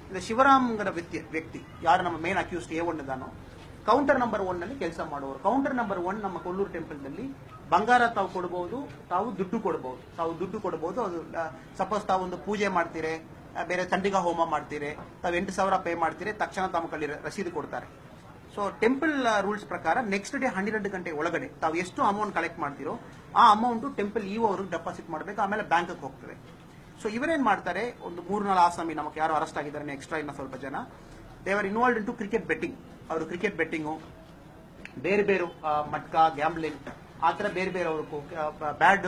ಇದು ಶಿವರಾಮ್ಗರ ವ್ಯಕ್ತಿ ವ್ಯಕ್ತಿ ಯಾರು ನಮ್ಮ ಮೇನ್ ಅಕ್ಯೂಸ್ಡ್ ಎ ಒನ್ ಇದಾನೋ ಕೌಂಟರ್ ನಂಬರ್ ಒನ್ ನಲ್ಲಿ ಕೆಲಸ ಮಾಡುವವರು ಕೌಂಟರ್ ನಂಬರ್ ಒನ್ ನಮ್ಮ ಕೊಲ್ಲೂರು ಟೆಂಪಲ್ ನಲ್ಲಿ ಬಂಗಾರ ತಾವು ಕೊಡಬಹುದು ತಾವು ದುಡ್ಡು ಕೊಡಬಹುದು ತಾವು ದುಡ್ಡು ಕೊಡಬಹುದು ಅದು ಸಪೋಸ್ ತಾವು ಒಂದು ಪೂಜೆ ಮಾಡ್ತೀರಿ ಆ, ಬೇರೆ ಚಂಡಿಕಾ ಹೋಮ ಮಾಡ್ತೀರಿ ತಾವು ಎಂಟು ಸಾವಿರ ಪೇ ಮಾಡ್ತೀರಿ ತಕ್ಷಣ ತಮ್ಮ ಕಲ್ಲಿ ರಸೀದಿ ಕೊಡ್ತಾರೆ ಸೊ ಟೆಂಪಲ್ ರೂಲ್ಸ್ ಪ್ರಕಾರ ನೆಕ್ಸ್ಟ್ ಡೇ ಹನ್ನೆರಡು ಗಂಟೆ ಒಳಗಡೆ ತಾವು ಎಷ್ಟು ಅಮೌಂಟ್ ಕಲೆಕ್ಟ್ ಮಾಡ್ತೀರೋ ಆ ಅಮೌಂಟ್ ಟೆಂಪಲ್ ಇಒ ಅವ್ರಿಗೆ ಡೆಪಾಸಿಟ್ ಮಾಡಬೇಕು ಆಮೇಲೆ ಬ್ಯಾಂಕ್ಗೆ ಹೋಗ್ತದೆ ಸೊ ಇವರೇನ್ ಮಾಡ್ತಾರೆ ಒಂದು ಮೂರ್ನಾಲ್ ಆಸಾಮಿ ನಮಗೆ ಯಾರು ಅರೆಸ್ಟ್ ಆಗಿದ್ದಾರೆ ಎಕ್ಸ್ಟ್ರಾ ಇನ್ನ ಸ್ವಲ್ಪ ಜನ they were involved into cricket betting ಅವರು ಕ್ರಿಕೆಟ್ ಬೆಟ್ಟಿಂಗು ಬೇರೆ ಬೇರೆ ಆ, ಮಟ್ಕ ಗ್ಯಾಮ್ಲಿಂಗ್ ಆ ಥರ ಬೇರೆ ಬೇರೆ ಅವ್ರಿಗೂ ಬ್ಯಾಡ್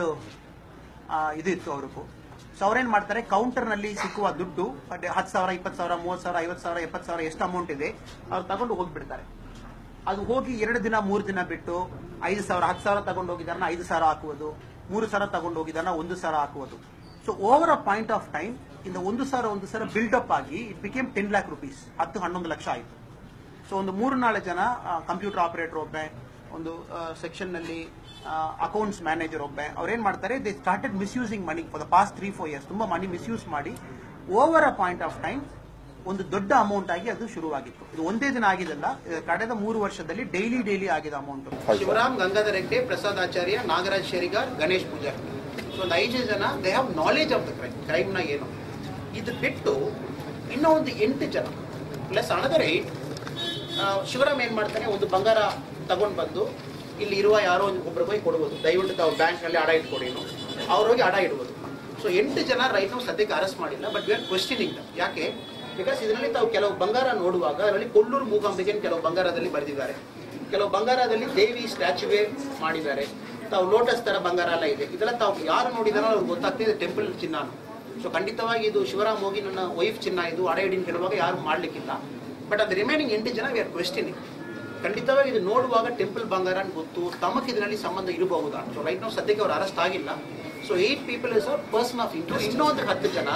ಇದು ಇತ್ತು ಅವ್ರಿಗೂ ಸೊ ಅವ್ರೇನ್ ಮಾಡ್ತಾರೆ ಕೌಂಟರ್ ನಲ್ಲಿ ಸಿಕ್ಕುವ ದುಡ್ಡು ಹತ್ತು ಸಾವಿರ ಇಪ್ಪತ್ತು ಸಾವಿರ ಮೂವತ್ತು ಸಾವಿರ ಐವತ್ತು ಸಾವಿರ ಎಪ್ಪತ್ತು ಸಾವಿರ ಎಷ್ಟು ಅಮೌಂಟ್ ಇದೆ ಅವ್ರು ತಗೊಂಡು ಹೋಗ್ಬಿಡ್ತಾರೆ ಅದು ಹೋಗಿ ಎರಡು ದಿನ ಮೂರು ದಿನ ಬಿಟ್ಟು ಐದು ಸಾವಿರ ಹತ್ತು ಸಾವಿರ ತಗೊಂಡು ಹೋಗಿದಾರನ ಐದು ಸಾವಿರ ಹಾಕುವುದು ಮೂರು ಸಾವಿರ ತಗೊಂಡು ಹೋಗಿದಾರನ ಒಂದು ಸಾವಿರ ಹಾಕುವುದು so over a point of time ಇಂದ ಒಂದು ಸಾವಿರ ಒಂದು ಸಾವಿರ ಬಿಲ್ಡಪ್ ಆಗಿ it became ten lakh rupees ಹತ್ತು ಹನ್ನೊಂದು ಲಕ್ಷ ಆಯಿತು ಸೊ ಒಂದು ಮೂರು ನಾಲ್ಕು ಜನ ಕಂಪ್ಯೂಟರ್ ಆಪರೇಟರ್ ಒಬ್ಬೆ ಒಂದು ಸೆಕ್ಷನ್ ನಲ್ಲಿ ಅಕೌಂಟ್ಸ್ ಮ್ಯಾನೇಜರ್ ಒಬ್ಬೆ ಅವ್ರೇನ್ ಮಾಡ್ತಾರೆ they started misusing money for the past three four years ತುಂಬಾ ಮನಿ ಮಿಸ್ಯೂಸ್ ಮಾಡಿ over a point of time ಒಂದು ದೊಡ್ಡ ಅಮೌಂಟ್ ಆಗಿ ಅದು ಶುರುವಾಗಿತ್ತು ಇದು ಒಂದೇ ದಿನ ಆಗಿದಲ್ಲ ಇದು ಕಳೆದ ಮೂರು ವರ್ಷದಲ್ಲಿ ಡೈಲಿ ಡೈಲಿ ಆಗಿದೆ ಅಮೌಂಟ್ ಶಿವರಾಮ್ ಗಂಗಾಧರ ಹೆಗ್ಡೆ ಪ್ರಸಾದ್ ಆಚಾರ್ಯ ನಾಗರಾಜ್ ಶೇರಿಗಾರ್ ಗಣೇಶ್ ಪೂಜಾರಿ ಸೊ ಒಂದು ಐದು ಜನ they have knowledge of the crime ಕ್ರೈಮ್ನ ಏನು ಇದು ಬಿಟ್ಟು ಇನ್ನೂ ಒಂದು ಎಂಟು ಜನ ಪ್ಲಸ್ ಅನದರ್ ಏಟ್ ಶಿವರಾಮ್ ಏನ್ ಮಾಡ್ತಾನೆ ಒಂದು ಬಂಗಾರ ತಗೊಂಡ್ ಬಂದು ಇಲ್ಲಿ ಇರುವ ಯಾರೋ ಒಂದು ಒಬ್ರಿಗೆ ಹೋಗಿ ಕೊಡುವುದು ದಯವಿಟ್ಟು ತಾವು ಬ್ಯಾಂಕ್ ನಲ್ಲಿ ಅಡ ಇಟ್ಕೊಡಿ ಅವ್ರು ಹೋಗಿ ಅಡ ಇಡುವುದು ಸೊ ಎಂಟು ಜನ ರೈಟ್ ನಾವು ಸದ್ಯಕ್ಕೆ ಅರೆಸ್ಟ್ ಮಾಡಿಲ್ಲ ಬಟ್ ವಿ ಆರ್ ಕ್ವಶನಿಂಗ್ ಯಾಕೆ ಬಿಕಾಸ್ ಇದರಲ್ಲಿ ತಾವು ಕೆಲವು ಬಂಗಾರ ನೋಡುವಾಗ ಅದರಲ್ಲಿ ಕೊಲ್ಲೂರು ಮೂಕಾಂಬಿಗೆ ಕೆಲವು ಬಂಗಾರದಲ್ಲಿ ಬರೆದಿದ್ದಾರೆ ಕೆಲವು ಬಂಗಾರದಲ್ಲಿ ದೇವಿ ಸ್ಟ್ಯಾಚ್ಯುವೇ ಮಾಡಿದ್ದಾರೆ ತಾವು ಲೋಟಸ್ ತರ ಬಂಗಾರ ಎಲ್ಲ ಇದೆ ಇದೆಲ್ಲ ತಾವು ಯಾರು ನೋಡಿದಾರೋ ಅವ್ರಿಗೆ ಗೊತ್ತಾಗ್ತಿದೆ ಟೆಂಪಲ್ ಚಿನ್ನಾನು ಸೊ ಖಂಡಿತವಾಗಿ ಇದು ಶಿವರಾಮ್ ಹೋಗಿ ನನ್ನ ವೈಫ್ ಚಿನ್ನ ಇದು ಅಡ ಇಡಿನ ಕೇಳುವಾಗ ಯಾರು ಮಾಡ್ಲಿಕ್ಕಿಲ್ಲ ಬಟ್ ಅದು ರಿಮೈನಿಂಗ್ ಎಂಟು ಜನ ವಿ ಆರ್ ಕ್ವೆಶ್ಚನಿಂಗ್ ಖಂಡಿತವಾಗಿ ಇದು ನೋಡುವಾಗ ಟೆಂಪಲ್ ಬಂಗಾರ ಅಂತ ಗೊತ್ತು ತಮಕ್ ಇದರಲ್ಲಿ ಸಂಬಂಧ ಇರಬಹುದಾ ಸೊ ರೈಟ್ ನಾವು ಸದ್ಯಕ್ಕೆ ಅವ್ರು ಅರೆಸ್ಟ್ ಆಗಿಲ್ಲ so eight people is our person of interest ಇನ್ನೊಂದು ಹತ್ತು ಜನ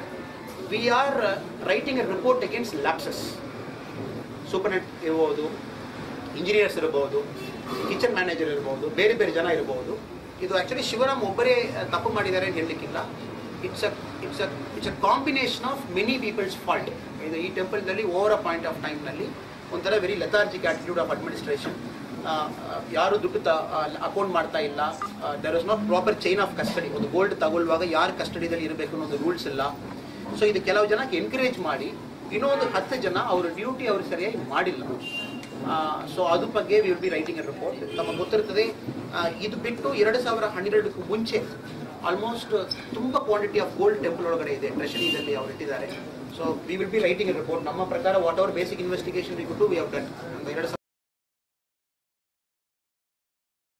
we are writing a report against lapses superintendent ಇರ್ಬೋದು ಇಂಜಿನಿಯರ್ಸ್ ಇರಬಹುದು ಕಿಚನ್ ಮ್ಯಾನೇಜರ್ ಇರಬಹುದು ಬೇರೆ ಬೇರೆ ಜನ ಇರಬಹುದು ಇದು ಆಕ್ಚುಲಿ ಶಿವರಾಮ್ ಒಬ್ಬರೇ ಅಹ್, ತಪ್ಪು ಮಾಡಿದ್ದಾರೆ ಅಂತ ಹೇಳಲಿಕ್ಕಿಲ್ಲ it's a it's a it's a combination of many people's fault ಇದು ಈ ಟೆಂಪಲ್ನಲ್ಲಿ ಓವರ್ ಅ ಪಾಯಿಂಟ್ ಆಫ್ ಟೈಮ್ನಲ್ಲಿ ಒಂಥರ very lethargic attitude of administration ಯಾರು ದುಡ್ಡು ಅಕೌಂಟ್ ಮಾಡ್ತಾ ಇಲ್ಲ there is not proper chain of custody ಒಂದು ಗೋಲ್ಡ್ ತಗೊಳ್ಳುವಾಗ ಯಾರು ಕಸ್ಟಡಿದಲ್ಲಿ ಇರಬೇಕು ಅನ್ನೋದು ರೂಲ್ಸ್ ಇಲ್ಲ ಸೊ ಇದು ಕೆಲವು ಜನಕ್ಕೆ ಎನ್ಕರೇಜ್ ಮಾಡಿ ಇನ್ನೊಂದು ಹತ್ತು ಜನ ಅವರ ಡ್ಯೂಟಿ ಅವರು ಸರಿಯಾಗಿ ಮಾಡಿಲ್ಲ ಸೊ ಅದ್ರ ಬಗ್ಗೆ will be writing a report ತಮಗೆ ಗೊತ್ತಿರ್ತದೆ ಆ, ಇದು ಬಿಟ್ಟು ಎರಡು ಸಾವಿರ ಹನ್ನೆರಡಕ್ಕೂ ಮುಂಚೆ ಆಲ್ಮೋಸ್ಟ್ ತುಂಬ ಕ್ವಾಂಟಿಟಿ ಆಫ್ ಗೋಲ್ಡ್ ಟೆಂಪಲ್ ಒಳಗಡೆ ಇದೆ ಟ್ರೆಷರಿದಲ್ಲಿ ಅವ್ರು ಇಟ್ಟಿದ್ದಾರೆ so we will be writing a report ನಮ್ಮ ಪ್ರಕಾರ what our basic investigation we we have done ಎರಡು